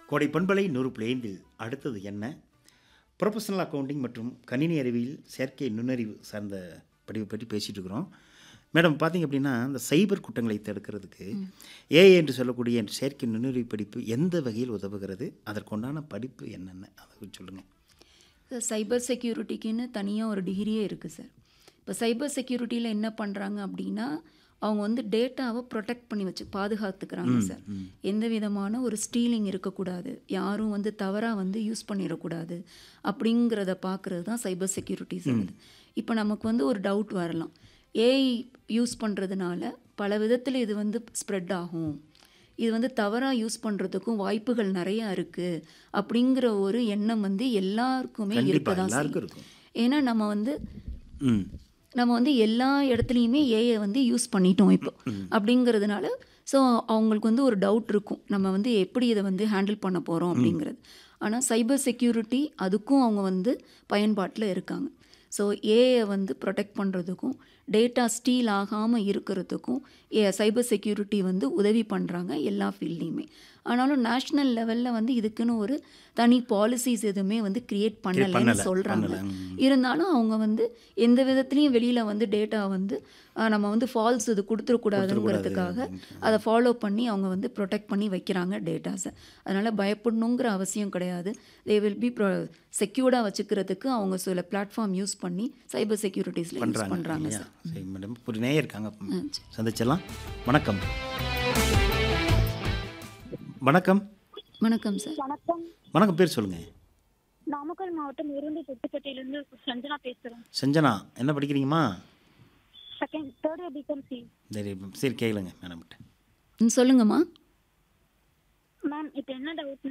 கோடை பண்பலை நூறு பிளேந்தில் அடுத்தது என்ன ப்ரொஃபஷனல் அக்கவுண்டிங் மற்றும் கணினி அறிவியல் செயற்கை நுண்ணறிவு சார்ந்த படிப்பை பற்றி பேசிகிட்டு இருக்கிறோம் மேடம் பார்த்தீங்க அப்படின்னா இந்த சைபர் குற்றங்களை தடுக்கிறதுக்கு ஏஐ என்று சொல்லக்கூடிய இந்த செயற்கை நுண்ணறிவு படிப்பு எந்த வகையில் உதவுகிறது அதற்குண்டான படிப்பு என்னென்ன அதை சொல்லுங்கள் சார் சைபர் செக்யூரிட்டிக்குன்னு தனியாக ஒரு டிகிரியே இருக்குது சார் இப்போ சைபர் செக்யூரிட்டியில் என்ன பண்ணுறாங்க அப்படின்னா அவங்க வந்து டேட்டாவை ப்ரொடெக்ட் பண்ணி வச்சு பாதுகாத்துக்கிறாங்க சார் எந்த விதமான ஒரு ஸ்டீலிங் இருக்கக்கூடாது யாரும் வந்து தவறாக வந்து யூஸ் பண்ணிடக்கூடாது அப்படிங்கிறத பார்க்குறது தான் சைபர் செக்யூரிட்டி சார் இப்போ நமக்கு வந்து ஒரு டவுட் வரலாம் ஏஐ யூஸ் பண்ணுறதுனால பல விதத்தில் இது வந்து ஸ்ப்ரெட் ஆகும் இது வந்து தவறாக யூஸ் பண்ணுறதுக்கும் வாய்ப்புகள் நிறையா இருக்குது அப்படிங்கிற ஒரு எண்ணம் வந்து எல்லாருக்குமே கண்டிப்பா, இருக்க தான் எல்லாருக்கும் செய்யும் இருக்கும். ஏன்னா நம்ம வந்து ம் நம்ம வந்து எல்லா இடத்துலையுமே ஏஐ வந்து யூஸ் பண்ணிட்டோம் இப்போ அப்படிங்கிறதுனால ஸோ அவங்களுக்கு வந்து ஒரு டவுட் இருக்கும் நம்ம வந்து எப்படி இதை வந்து ஹேண்டில் பண்ண போகிறோம் அப்படிங்கிறது ஆனால் சைபர் செக்யூரிட்டி அதுக்கும் அவங்க வந்து பயன்பாட்டில் இருக்காங்க ஸோ ஏஐ வந்து ப்ரொடெக்ட் பண்ணுறதுக்கும் டேட்டா ஸ்டீல் ஆகாமல் இருக்கிறதுக்கும் ஏ சைபர் செக்யூரிட்டி வந்து உதவி பண்ணுறாங்க எல்லா ஃபீல்ட்லேயுமே ஆனாலும் நேஷ்னல் லெவலில் வந்து இதுக்குன்னு ஒரு தனி பாலிசிஸ் எதுவுமே வந்து கிரியேட் பண்ணலைன்னு பண்ணல, சொல்கிறாங்க பண்ணல. ம். இருந்தாலும் அவங்க வந்து எந்த விதத்துலையும் வெளியில் வந்து டேட்டா வந்து ஆஹ், நம்ம வந்து ஃபால்ஸ் இது கொடுத்துடக்கூடாதுங்கிறதுக்காக அதை ஃபாலோ பண்ணி அவங்க வந்து ப்ரொடெக்ட் பண்ணி வைக்கிறாங்க டேட்டாஸை அதனால் பயப்படணுங்கிற அவசியம் கிடையாது தே வில் பி செக்யூர்டாக வச்சுக்கிறதுக்கு அவங்க சில பிளாட்ஃபார்ம் யூஸ் பண்ணி சைபர் செக்யூரிட்டிஸில் யூஸ் பண்ணுறாங்க பண்ணுறாங்க இல்லையா? சார் சரி மேடம் ஒரு நேயர் இருக்காங்க சந்திச்சிடலாம் வணக்கம் வணக்கம் வணக்கம் சார் வணக்கம் வணக்கம் பேர் சொல்லுங்கள் நாமக்கல் மாவட்டம் உருண்டி புத்துப்பட்டியிலிருந்து சஞ்சனா பேசுறேன் சஞ்சனா என்ன படிக்கிறீங்கம்மா second third year BCom C சரி சரி கேளுங்க மேடம்கிட்ட ம், சொல்லுங்கம்மா மேம் இப்போ என்ன டவுட்